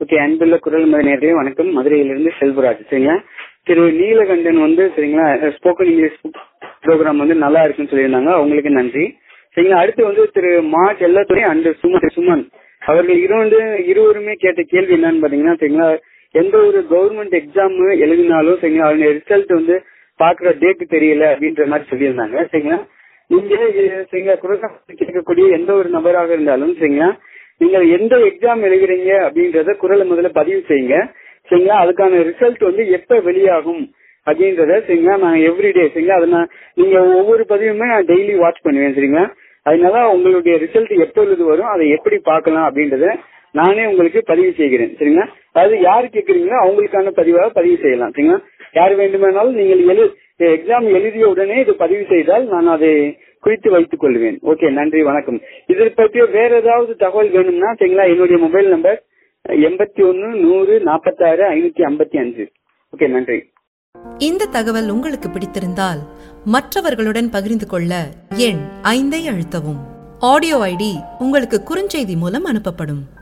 okay அன்புள்ள குரல் மத நேர்களே வணக்கம் மதுரையிலிருந்து செல்வராஜ் சரிங்களா திரு நீலகண்டன் வந்து சரிங்களா ஸ்போக்கன் இங்கிலீஷ் ப்ரோக்ராம் வந்து நல்லா இருக்குன்னு சொல்லியிருந்தாங்க அவங்களுக்கு நன்றி சரிங்களா அடுத்து வந்து திரு மா செல்லத்துறை அண்ட் சுமன் சுமன் அவர்கள் இருவரு இருவருமே கேட்ட கேள்வி என்னன்னு பாத்தீங்கன்னா சரிங்களா எந்த ஒரு கவர்மெண்ட் எக்ஸாம் எழுதினாலும் சரிங்களா அவங்க ரிசல்ட் வந்து பாக்குற டேட் தெரியல அப்படின்ற மாதிரி சொல்லியிருந்தாங்க சரிங்களா நீங்க இது- சரிங்களா குரல் கேட்கக்கூடிய எந்த ஒரு நபராக இருந்தாலும் சரிங்களா நீங்க எந்த எக்ஸாம் எழுதுறீங்க அப்படின்றத குரலை முதல்ல பதிவு செய்யுங்க சரிங்களா அதுக்கான ரிசல்ட் வந்து எப்ப வெளியாகும் அப்படின்றத சரிங்களா நான் எவ்ரிடே சரிங்களா அதை நான் நீங்க ஒவ்வொரு பதிவுமே நான் டெய்லி வாட்ச் பண்ணுவேன் சரிங்களா அதனால உங்களுடைய ரிசல்ட் எப்பொழுது வரும் அதை எப்படி பார்க்கலாம் அப்படின்றத நானே உங்களுக்கு பதிவு செய்கிறேன் சரிங்களா அதாவது யாரு கேட்குறீங்களோ அவங்களுக்கான பதிவாக பதிவு செய்யலாம் சரிங்களா யார் வேண்டுமானாலும் நீங்கள் எழு எக்ஸாம் எழுதிய உடனே இது பதிவு செய்தால் நான் அதை குறித்து வைத்துக் கொள்வேன் ஓகே நன்றி வணக்கம் இதை பற்றிய வேற ஏதாவது தகவல் வேணும்னா சரிங்களா என்னுடைய மொபைல் நம்பர் எண்பத்தி ஒன்னு நூறு நாற்பத்தாறு ஐநூத்தி ஐம்பத்தி அஞ்சு ஓகே நன்றி இந்த தகவல் உங்களுக்கு பிடித்திருந்தால் மற்றவர்களுடன் பகிர்ந்து கொள்ள எண் ஐந்தை அழுத்தவும் ஆடியோ ஐடி உங்களுக்கு குறுஞ்செய்தி மூலம் அனுப்பப்படும்